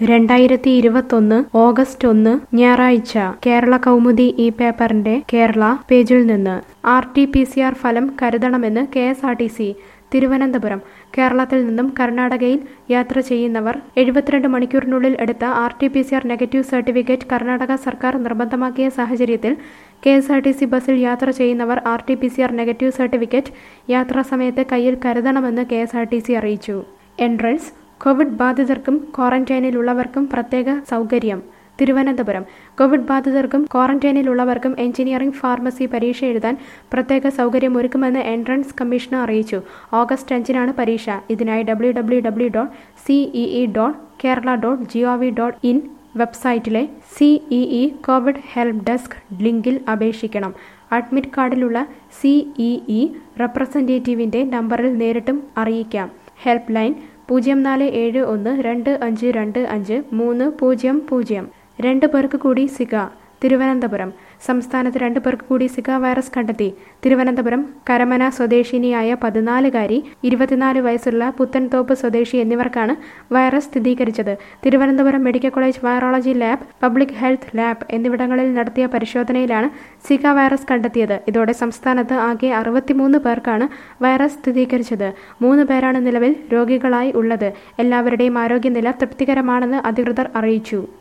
രണ്ടായിരത്തി ഇരുപത്തൊന്ന് ഓഗസ്റ്റ് ഒന്ന് ഞായറാഴ്ച കേരള കൗമുദി ഈ പേപ്പറിന്റെ കേരള പേജിൽ നിന്ന് R T P C R ഫലം കരുതണമെന്ന് K S R T C Thiruvananthapuram കേരളത്തിൽ നിന്നും കർണാടകയിൽ യാത്ര ചെയ്യുന്നവർ എഴുപത്തിരണ്ട് മണിക്കൂറിനുള്ളിൽ എടുത്ത R T P C R negative certificate Karnataka സർക്കാർ നിർബന്ധമാക്കിയ സാഹചര്യത്തിൽ K S R T C ബസ്സിൽ യാത്ര ചെയ്യുന്നവർ R T P C R negative certificate യാത്രാ സമയത്ത് കയ്യിൽ കരുതണമെന്ന് K S R T C അറിയിച്ചു എൻട്രൻസ് കോവിഡ് ബാധിതർക്കും ക്വാറന്റൈനിലുള്ളവർക്കും പ്രത്യേക സൗകര്യം തിരുവനന്തപുരം കോവിഡ് ബാധിതർക്കും ക്വാറന്റൈനിലുള്ളവർക്കും എഞ്ചിനീയറിംഗ് ഫാർമസി പരീക്ഷ എഴുതാൻ പ്രത്യേക സൗകര്യം ഒരുക്കുമെന്ന് എൻട്രൻസ് കമ്മീഷണർ അറിയിച്ചു ഓഗസ്റ്റ് അഞ്ചിനാണ് പരീക്ഷ ഇതിനായി W W W dot CEE dot Kerala dot G O V dot in വെബ്സൈറ്റിലെ സിഇഇ കോവിഡ് ഹെൽപ്പ് ഡെസ്ക് ലിങ്കിൽ അപേക്ഷിക്കണം അഡ്മിറ്റ് കാർഡിലുള്ള സിഇഇ റെപ്രസെൻറ്റേറ്റീവിൻ്റെ നമ്പറിൽ നേരിട്ടും അറിയിക്കാം ഹെൽപ്പ് ലൈൻ പൂജ്യം നാല് ഏഴ് ഒന്ന് രണ്ട് അഞ്ച് രണ്ട് അഞ്ച് മൂന്ന് പൂജ്യം പൂജ്യം രണ്ട് പേർക്ക് കൂടി സിക തിരുവനന്തപുരം സംസ്ഥാനത്ത് രണ്ട് പേർക്ക് കൂടി സിക വൈറസ് കണ്ടെത്തി തിരുവനന്തപുരം കരമന സ്വദേശിനിയായ പതിനാലുകാരി ഇരുപത്തിനാല് വയസ്സുള്ള പുത്തൻതോപ്പ് സ്വദേശി എന്നിവർക്കാണ് വൈറസ് സ്ഥിരീകരിച്ചത് Thiruvananthapuram medical college virology lab public health lab എന്നിവിടങ്ങളിൽ നടത്തിയ പരിശോധനയിലാണ് സിക വൈറസ് കണ്ടെത്തിയത് ഇതോടെ സംസ്ഥാനത്ത് ആകെ അറുപത്തിമൂന്ന് പേർക്കാണ് വൈറസ് സ്ഥിരീകരിച്ചത് മൂന്ന് പേരാണ് നിലവിൽ രോഗികളായി ഉള്ളത് എല്ലാവരുടെയും ആരോഗ്യനില തൃപ്തികരമാണെന്ന് അധികൃതർ അറിയിച്ചു